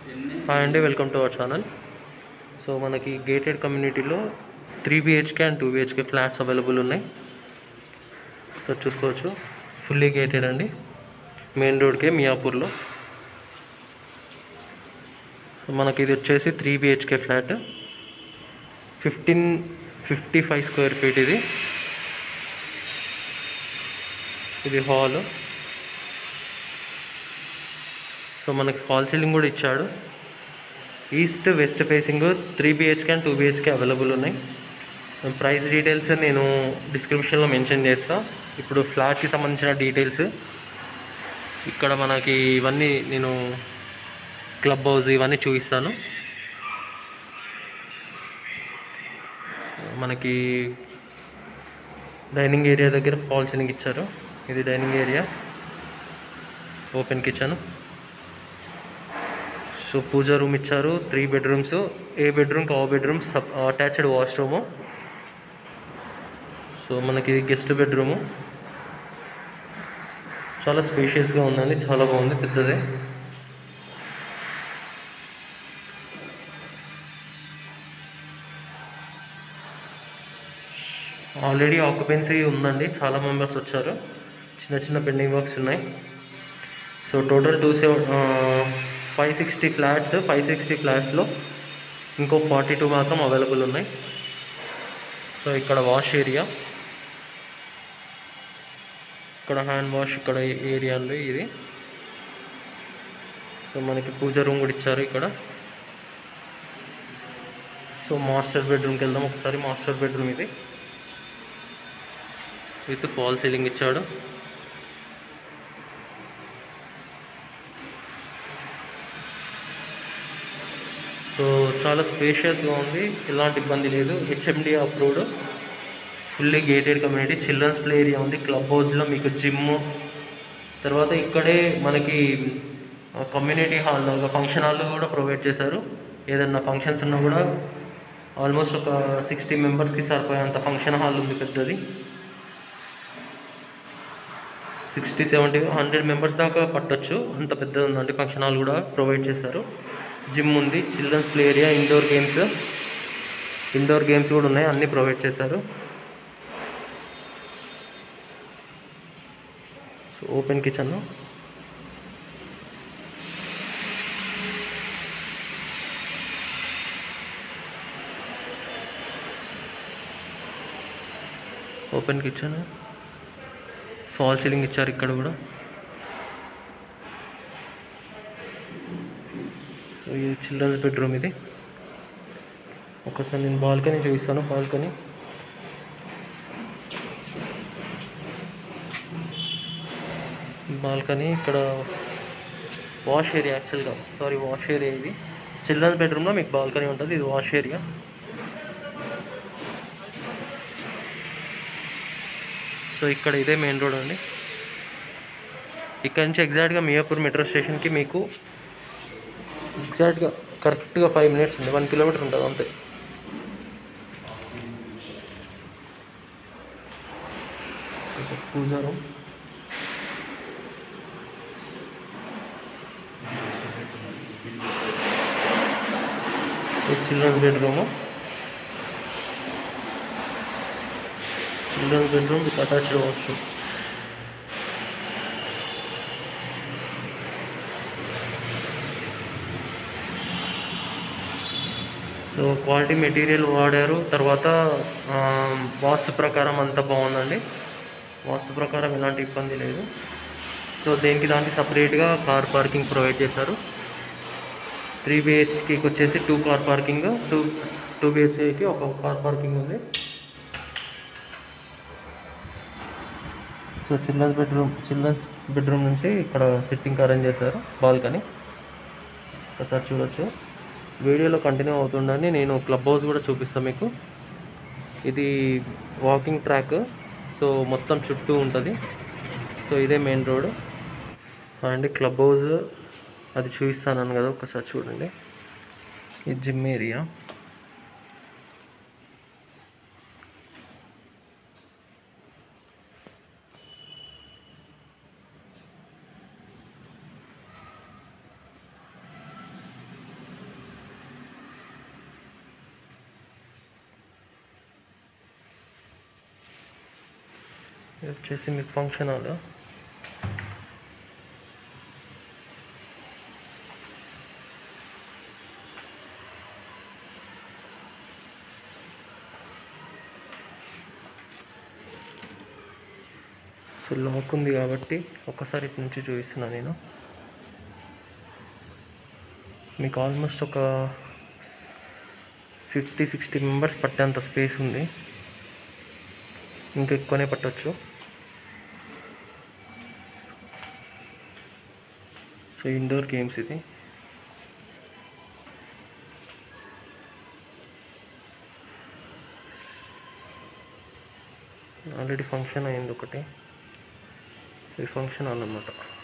hi అండి welcome to our channel so మనకి gated కమ్యూనిటీలో three BHK and two BHK flats available ఉన్నాయి so చూసుకోవచ్చు ఫుల్లీ గేటెడ్ అండి మెయిన్ రోడ్కే మియాపూర్లో సో మనకి ఇది వచ్చేసి three BHK flat fifteen fifty five square feet ఇది ఇది హాల్ సో మనకి ఫాల్ సీలింగ్ కూడా ఇచ్చాడు east west facing three BHK and two BHK available ఉన్నాయి ప్రైస్ డీటెయిల్స్ నేను డిస్క్రిప్షన్లో మెన్షన్ చేస్తా ఇప్పుడు ఫ్లాట్కి సంబంధించిన డీటెయిల్స్ ఇక్కడ మనకి ఇవన్నీ నేను క్లబ్ హౌస్ ఇవన్నీ చూపిస్తాను మనకి డైనింగ్ ఏరియా దగ్గర ఫాల్ సీలింగ్ ఇచ్చారు ఇది dining area open kitchen so pooja room ఇచ్చారు త్రీ బెడ్రూమ్స్ ఏ బెడ్రూమ్కి ఆ bedroom sub attached washroom so మనకి ఇది గెస్ట్ బెడ్రూము చాలా స్పేషియస్గా ఉందండి చాలా బాగుంది పెద్దదే ఆల్రెడీ ఆక్యుపెన్సీ ఉందండి చాలా మెంబర్స్ వచ్చారు చిన్న చిన్న పెండింగ్ వర్క్స్ ఉన్నాయి so total two seven five sixty flats five sixty ఫ్లాట్స్లో ఇంకో ఫార్టీ టూ మాత్రం అవైలబుల్ ఉన్నాయి సో ఇక్కడ వాష్ ఏరియా ఇక్కడ హ్యాండ్ వాష్ ఇక్కడ ఏరియా ఉంది ఇది సో మనకి పూజ రూమ్ కూడా ఇచ్చారు ఇక్కడ సో మాస్టర్ బెడ్రూమ్కి వెళ్దాం ఒకసారి మాస్టర్ బెడ్రూమ్ ఇది విత్ ఫాల్ సీలింగ్ ఇచ్చాడు సో చాలా స్పేషియస్గా ఉంది ఎలాంటి ఇబ్బంది లేదు HMD approved fully gated community children's play area ఉంది క్లబ్ హౌస్లో మీకు జిమ్ తర్వాత ఇక్కడే మనకి కమ్యూనిటీ హాల్ ఒక ఫంక్షన్ హాల్ కూడా ప్రొవైడ్ చేశారు ఏదన్నా ఫంక్షన్స్ ఉన్నా కూడా ఆల్మోస్ట్ ఒక సిక్స్టీ మెంబర్స్కి సరిపోయేంత ఫంక్షన్ హాల్ ఉంది పెద్దది సిక్స్టీ సెవెంటీ హండ్రెడ్ మెంబర్స్ దాకా పట్టొచ్చు అంత పెద్దది ఉందండి ఫంక్షన్ హాల్ కూడా ప్రొవైడ్ చేశారు జిమ్ ఉంది children's play area indoor games indoor games కూడా ఉన్నాయి అన్నీ ప్రొవైడ్ చేశారు so open kitchen open kitchen fall ceiling ఇచ్చారు ఇక్కడ కూడా సో ఇది చిల్డ్రన్స్ బెడ్రూమ్ ఇది ఒకసారి నేను బాల్కనీ చూపిస్తాను బాల్కనీ బాల్కనీ ఇక్కడ వాష్ ఏరియా యాక్చువల్గా సారీ వాష్ ఏరియా ఇది చిల్డ్రన్స్ బెడ్రూమ్లో మీకు బాల్కనీ ఉంటుంది ఇది వాష్ ఏరియా సో ఇక్కడ ఇదే మెయిన్ రోడ్ అండి ఇక్కడ నుంచి ఎగ్జాక్ట్గా మియాపూర్ మెట్రో స్టేషన్కి మీకు ఎగ్జాక్ట్గా కరెక్ట్గా ఫైవ్ మినిట్స్ ఉంది వన్ కిలోమీటర్ ఉంటుంది అంతే pooja room children's bedroom children's bedroom with attached washroom so quality material వాడారు తర్వాత ఆ, వాస్తు ప్రకారం అంతా బాగుందండి వాస్తు ప్రకారం ఎలాంటి ఇబ్బంది లేదు సో దేనికి దానికి సపరేట్గా కార్ పార్కింగ్ ప్రొవైడ్ చేశారు త్రీ బిహెచ్కేకి వచ్చేసి two car parking two two బిహెచ్కేకి ఒక కార్ పార్కింగ్ ఉంది so children's bedroom children's bedroom నుంచి ఇక్కడ సిట్టింగ్ అరేంజ్ చేశారు బాల్కనీ ఒకసారి చూడొచ్చు వీడియోలో కంటిన్యూ అవుతుండని నేను క్లబ్ హౌస్ కూడా చూపిస్తాను మీకు ఇది వాకింగ్ ట్రాక్ సో మొత్తం చుట్టూ ఉంటుంది సో ఇదే main road and club house అది చూపిస్తాను కదా ఒకసారి చూడండి ఈ జిమ్ ఏరియా ఇది వచ్చేసి మీకు ఫంక్షన్ హాల్ సో లాక్ ఉంది కాబట్టి ఒక్కసారి ఇటు నుంచి చూపిస్తున్నా నేను మీకు ఆల్మోస్ట్ ఒక ఫిఫ్టీ సిక్స్టీ మెంబర్స్ పట్టేంత స్పేస్ ఉంది ఇంకా ఎక్కువనే పట్టొచ్చు సో ఇండోర్ గేమ్స్ ఇది ఆల్రెడీ ఫంక్షన్ అయింది ఒకటి ఇది ఫంక్షన్ హాల్ అన్నమాట